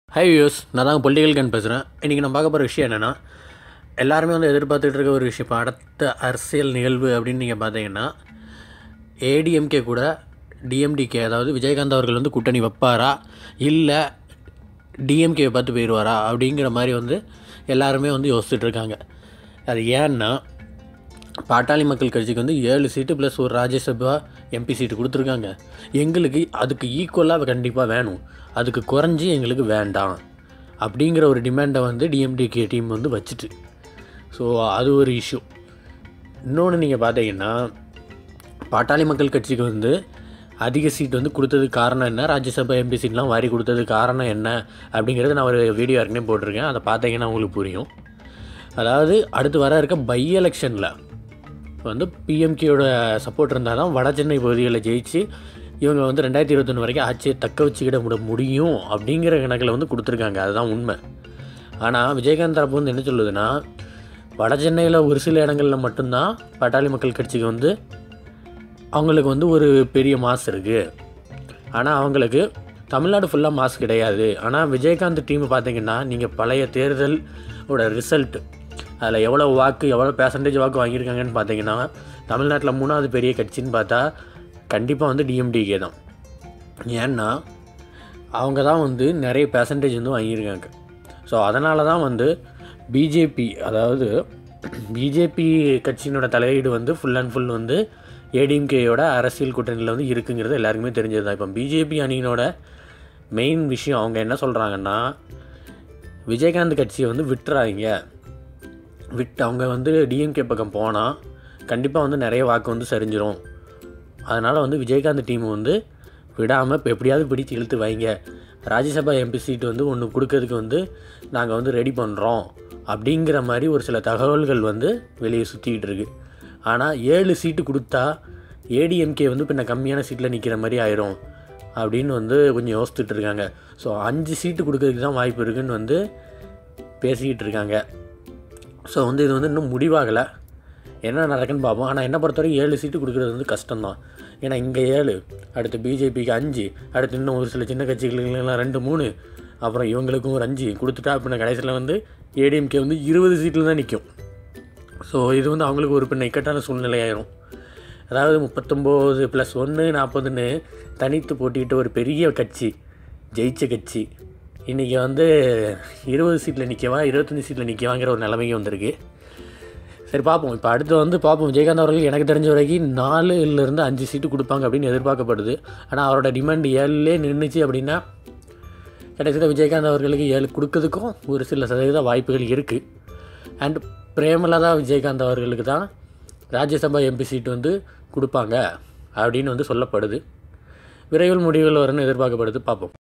high views நான் தான் political கன் பேசுகிறேன் இன்றைக்கி நான் பார்க்க போகிற விஷயம் என்னென்னா எல்லாருமே வந்து எதிர்பார்த்துட்டு இருக்க ஒரு விஷயம் இப்போ அடுத்த அரசியல் நிகழ்வு அப்படின்னு நீங்கள் பார்த்தீங்கன்னா ஏடிஎம்கே கூட டிஎம்டிகே அதாவது விஜயகாந்த் அவர்கள் வந்து கூட்டணி வைப்பாரா இல்லை டிஎம்கேவை பார்த்து போயிடுவாரா அப்படிங்கிற மாதிரி வந்து எல்லாருமே வந்து யோசிச்சுட்டு இருக்காங்க அது ஏன்னா பாட்டாளி மக்கள் கட்சிக்கு வந்து ஏழு சீட்டு ப்ளஸ் ஒரு ராஜ்யசபா எம்பி சீட்டு கொடுத்துருக்காங்க எங்களுக்கு அதுக்கு ஈக்குவலாக கண்டிப்பாக வேணும் அதுக்கு குறைஞ்சி எங்களுக்கு வேண்டாம் அப்படிங்கிற ஒரு டிமாண்டை வந்து டிஎம்டிகே டீம் வந்து வச்சுட்டு ஸோ அது ஒரு இஷ்யூ இன்னொன்று நீங்கள் பார்த்தீங்கன்னா பாட்டாளி மக்கள் கட்சிக்கு வந்து அதிக சீட் வந்து கொடுத்ததுக்கு காரணம் என்ன ராஜ்யசபா எம்பி சீட்லாம் வாரி கொடுத்ததுக்கு காரணம் என்ன அப்படிங்கிறது நான் ஒரு வீடியோ ஏற்கனவே போட்டிருக்கேன் அதை பார்த்தீங்கன்னா உங்களுக்கு புரியும் அதாவது அடுத்து வர இருக்க பை எலெக்ஷனில் வந்து பிஎம்கேயோட சப்போர்ட் இருந்தால் தான் வட சென்னை பகுதிகளில் ஜெயிச்சு இவங்க வந்து ரெண்டாயிரத்தி இருபத்தொன்று வரைக்கும் ஆட்சியை தக்க வச்சுக்கிட முட முடியும் அப்படிங்கிற கணக்கில் வந்து கொடுத்துருக்காங்க அதுதான் உண்மை ஆனால் விஜயகாந்த் தரப்பு வந்து என்ன சொல்லுதுன்னா வட சென்னையில் ஒரு சில இடங்களில் மட்டும்தான் பாட்டாளி மக்கள் கட்சிக்கு வந்து அவங்களுக்கு வந்து ஒரு பெரிய மாஸ் இருக்குது ஆனால் அவங்களுக்கு தமிழ்நாடு ஃபுல்லாக மாஸ் கிடையாது ஆனால் விஜயகாந்த் டீம் பார்த்தீங்கன்னா நீங்கள் பழைய தேர்தலோட ரிசல்ட் அதில் எவ்வளோ வாக்கு எவ்வளோ பேர்சன்டேஜ் வாக்கு வாங்கியிருக்காங்கன்னு பார்த்தீங்கன்னா தமிழ்நாட்டில் மூணாவது பெரிய கட்சின்னு பார்த்தா கண்டிப்பாக வந்து டிஎம்டிகே தான் ஏன்னா அவங்க தான் வந்து நிறைய பேர்சன்டேஜ் வந்து வாங்கியிருக்காங்க ஸோ அதனால தான் வந்து பிஜேபி அதாவது பிஜேபி கட்சியினோட தலையீடு வந்து ஃபுல் அண்ட் ஃபுல் வந்து ஏடிஎம்கேயோட அரசியல் கூட்டணியில் வந்து இருக்குங்கிறது எல்லாருக்குமே தெரிஞ்சது தான் இப்போ பிஜேபி அணியினோட மெயின் விஷயம் அவங்க என்ன சொல்கிறாங்கன்னா விஜயகாந்த் கட்சியை வந்து விட்டுறாங்க விட்டு அவங்க வந்து டிஎம்கே பக்கம் போனால் கண்டிப்பாக வந்து நிறைய வாக்கு வந்து சரிஞ்சிரும் அதனால் வந்து விஜயகாந்த் டீம் வந்து விடாமல் இப்போ எப்படியாவது பிடிச்சு இழுத்து வைங்க ராஜ்யசபா எம்பி சீட் வந்து ஒன்று கொடுக்கறதுக்கு வந்து நாங்கள் வந்து ரெடி பண்ணுறோம் அப்படிங்கிற மாதிரி ஒரு சில தகவல்கள் வந்து வெளியே சுற்றிக்கிட்டு இருக்கு ஆனால் ஏழு சீட்டு கொடுத்தா ஏடிஎம்கே வந்து பின்ன கம்மியான சீட்டில் நிற்கிற மாதிரி ஆயிரும் அப்படின்னு வந்து கொஞ்சம் யோசிச்சுட்டு இருக்காங்க ஸோ அஞ்சு சீட்டு கொடுக்கறதுக்கு தான் வாய்ப்பு இருக்குன்னு வந்து பேசிக்கிட்டு இருக்காங்க ஸோ வந்து இது வந்து இன்னும் முடிவாகலை என்ன நடக்குன்னு பார்ப்போம் ஆனால் என்ன பொறுத்தவரைக்கும் ஏழு சீட்டு கொடுக்குறது வந்து கஷ்டம்தான் ஏன்னா இங்கே ஏழு அடுத்து பிஜேபிக்கு அஞ்சு அடுத்து இன்னும் ஒரு சில சின்ன கட்சிகளுக்கெல்லாம் ரெண்டு மூணு அப்புறம் இவங்களுக்கும் ஒரு அஞ்சு கொடுத்துட்டா பின்ன கடைசியில் வந்து ஏடிஎம்கே வந்து இருபது சீட்டில் தான் நிற்கும் ஸோ இது வந்து அவங்களுக்கு ஒரு பின்ன இக்கட்டான சூழ்நிலையாயிரும் அதாவது முப்பத்தொம்போது ப்ளஸ் ஒன்று நாற்பதுன்னு தனித்து போட்டிட்டு ஒரு பெரிய கட்சி ஜெயிச்ச கட்சி இன்றைக்கி வந்து இருபது சீட்டில் நிற்கவா இருபத்தஞ்சி சீட்டில் நிற்கவாங்கிற ஒரு நிலைமைக்கு வந்திருக்கு சரி பார்ப்போம் இப்போ அடுத்து வந்து பார்ப்போம் விஜயகாந்த் அவர்கள் எனக்கு தெரிஞ்ச வரைக்கும் நாலுலேருந்து அஞ்சு சீட்டு கொடுப்பாங்க அப்படின்னு எதிர்பார்க்கப்படுது ஆனால் அவரோட டிமாண்ட் ஏழுலே நின்றுச்சு அப்படின்னா கடைசியில் விஜயகாந்த் அவர்களுக்கு ஏழு கொடுக்கறதுக்கும் ஒரு சில சதவீத வாய்ப்புகள் இருக்குது அண்ட் பிரேமலதா விஜயகாந்த் அவர்களுக்கு தான் ராஜ்யசபா எம்பி சீட் வந்து கொடுப்பாங்க அப்படின்னு வந்து சொல்லப்படுது விரைவில் முடிவுகள் வரும்னு எதிர்பார்க்கப்படுது பார்ப்போம்